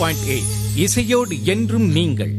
point eight இசையோடு என்றும் நீங்கள்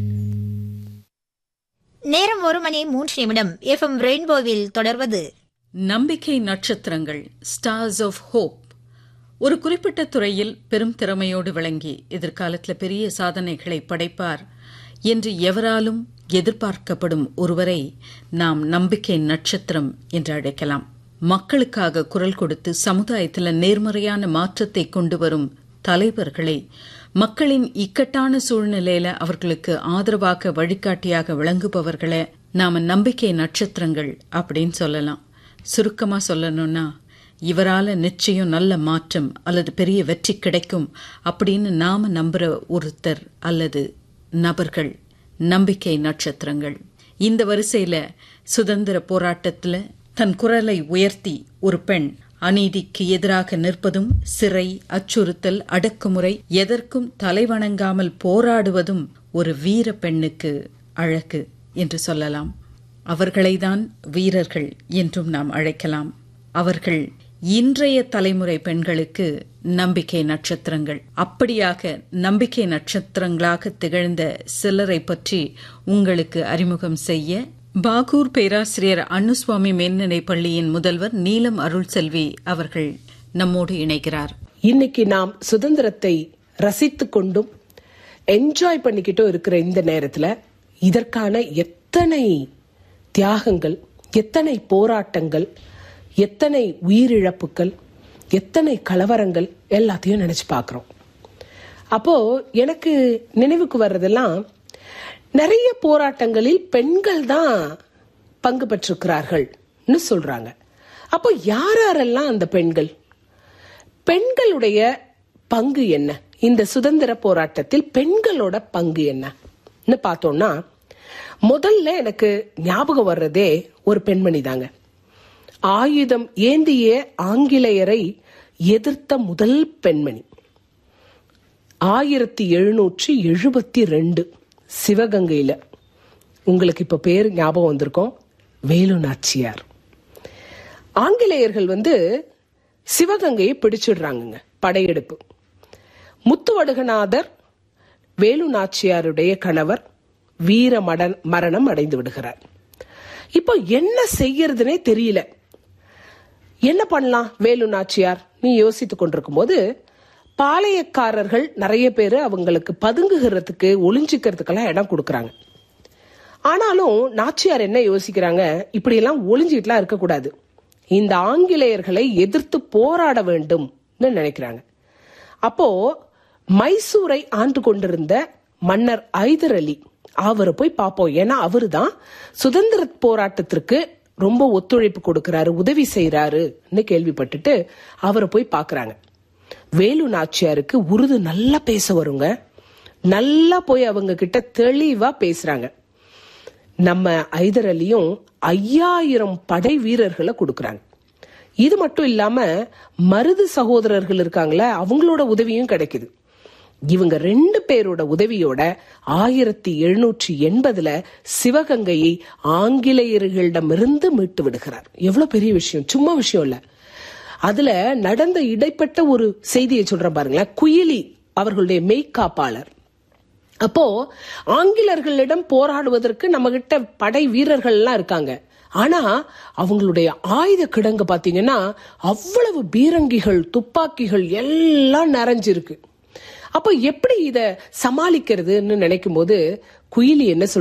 நேரம் ஒரு மணி மூன்று நிமிடம் எஃப்எம் ரெயின்போவில் தொடர்வது நம்பிக்கை நட்சத்திரங்கள் ஸ்டார்ஸ் ஆஃப் ஹோப் ஒரு குறிப்பிட்ட துறையில் பெரும் திறமையோடு விளங்கி எதிர்காலத்தில் பெரிய சாதனைகளை படைப்பார் என்று எவராலும் எதிர்பார்க்கப்படும் ஒருவரை நாம் நம்பிக்கை நட்சத்திரம் என்று அழைக்கலாம் மக்களுக்காக குரல் கொடுத்து சமுதாயத்தில் நேர்மறையான மாற்றத்தை கொண்டு வரும் தலைவர்களை மக்களின் இக்கட்டான சூழ்நிலையில அவர்களுக்கு ஆதரவாக வழிகாட்டியாக விளங்குபவர்களை நாம நம்பிக்கை நட்சத்திரங்கள் அப்படின்னு சொல்லலாம் சுருக்கமா சொல்லணும்னா இவரால நிச்சயம் நல்ல மாற்றம் அல்லது பெரிய வெற்றி கிடைக்கும் அப்படின்னு நாம நம்புற ஒருத்தர் அல்லது நபர்கள் நம்பிக்கை நட்சத்திரங்கள் இந்த வரிசையில சுதந்திர போராட்டத்துல தன் குரலை உயர்த்தி ஒரு பெண் அநீதிக்கு எதிராக நிற்பதும் சிறை அச்சுறுத்தல் அடக்குமுறை எதற்கும் தலைவணங்காமல் போராடுவதும் ஒரு வீர பெண்ணுக்கு அழகு என்று சொல்லலாம் அவர்களைதான் வீரர்கள் என்றும் நாம் அழைக்கலாம் அவர்கள் இன்றைய தலைமுறை பெண்களுக்கு நம்பிக்கை நட்சத்திரங்கள் அப்படியாக நம்பிக்கை நட்சத்திரங்களாக திகழ்ந்த சிலரை பற்றி உங்களுக்கு அறிமுகம் செய்ய பாகூர் பேராசிரியர் அன்னுசுவாமி மேல்நிலை பள்ளியின் முதல்வர் நீலம் அருள் செல்வி அவர்கள் நம்மோடு இணைகிறார் இன்னைக்கு நாம் சுதந்திரத்தை ரசித்துக் கொண்டும் என்ஜாய் பண்ணிக்கிட்டும் இருக்கிற இந்த நேரத்துல இதற்கான எத்தனை தியாகங்கள் எத்தனை போராட்டங்கள் எத்தனை உயிரிழப்புகள் எத்தனை கலவரங்கள் எல்லாத்தையும் நினைச்சு பார்க்கிறோம் அப்போ எனக்கு நினைவுக்கு வர்றதெல்லாம் நிறைய போராட்டங்களில் பெண்கள் தான் பங்கு பெற்றிருக்கிறார்கள்னு சொல்றாங்க அப்போ யார் யாரெல்லாம் அந்த பெண்கள் பெண்களுடைய பங்கு என்ன இந்த சுதந்திர போராட்டத்தில் பெண்களோட பங்கு என்னன்னு பார்த்தோம்னா முதல்ல எனக்கு ஞாபகம் வர்றதே ஒரு பெண்மணி தாங்க ஆயுதம் ஏந்திய ஆங்கிலேயரை எதிர்த்த முதல் பெண்மணி ஆயிரத்தி எழுநூற்றி எழுபத்தி ரெண்டு சிவகங்கையில உங்களுக்கு இப்ப பேர் ஞாபகம் வந்திருக்கோம் வேலு நாச்சியார் ஆங்கிலேயர்கள் வந்து சிவகங்கையை பிடிச்சிடுறாங்கங்க படையெடுப்பு முத்துவடுகநாதர் வேலு நாச்சியாருடைய கணவர் வீர மடன் மரணம் அடைந்து விடுகிறார் இப்போ என்ன செய்யறதுனே தெரியல என்ன பண்ணலாம் வேலு நாச்சியார் நீ யோசித்துக் கொண்டிருக்கும் போது பாளையக்காரர்கள் நிறைய பேர் அவங்களுக்கு பதுங்குகிறதுக்கு ஒளிஞ்சிக்கிறதுக்கெல்லாம் இடம் கொடுக்கறாங்க ஆனாலும் நாச்சியார் என்ன யோசிக்கிறாங்க இப்படி எல்லாம் ஒளிஞ்சிட்டுலாம் இருக்கக்கூடாது இந்த ஆங்கிலேயர்களை எதிர்த்து போராட வேண்டும் நினைக்கிறாங்க அப்போ மைசூரை ஆண்டு கொண்டிருந்த மன்னர் ஐதர் அலி அவரை போய் பார்ப்போம் ஏன்னா அவரு தான் சுதந்திர போராட்டத்திற்கு ரொம்ப ஒத்துழைப்பு கொடுக்கறாரு உதவி செய்யறாருன்னு கேள்விப்பட்டுட்டு அவரை போய் பாக்குறாங்க வேலு நாச்சியாருக்கு உருது நல்லா பேச வருங்க நல்லா போய் அவங்க கிட்ட தெளிவா பேசுறாங்க நம்ம ஐதர் அலியும் ஐயாயிரம் படை வீரர்களை கொடுக்கறாங்க இது மட்டும் இல்லாம மருது சகோதரர்கள் இருக்காங்களே அவங்களோட உதவியும் கிடைக்குது இவங்க ரெண்டு பேரோட உதவியோட ஆயிரத்தி எழுநூற்றி எண்பதுல சிவகங்கையை ஆங்கிலேயர்களிடமிருந்து மீட்டு விடுகிறார் எவ்வளவு பெரிய விஷயம் சும்மா விஷயம் இல்ல அதுல நடந்த இடைப்பட்ட ஒரு செய்தியை சொல்றேன் பாருங்களேன் குயிலி அவர்களுடைய மெய்காப்பாளர் அப்போ ஆங்கிலர்களிடம் போராடுவதற்கு நம்ம கிட்ட படை வீரர்கள் எல்லாம் இருக்காங்க ஆனா அவங்களுடைய ஆயுத கிடங்கு பாத்தீங்கன்னா அவ்வளவு பீரங்கிகள் துப்பாக்கிகள் எல்லாம் நிறைஞ்சிருக்கு அப்ப எப்படி இத சமாளிக்கிறதுன்னு நினைக்கும் போது குயிலி என்ன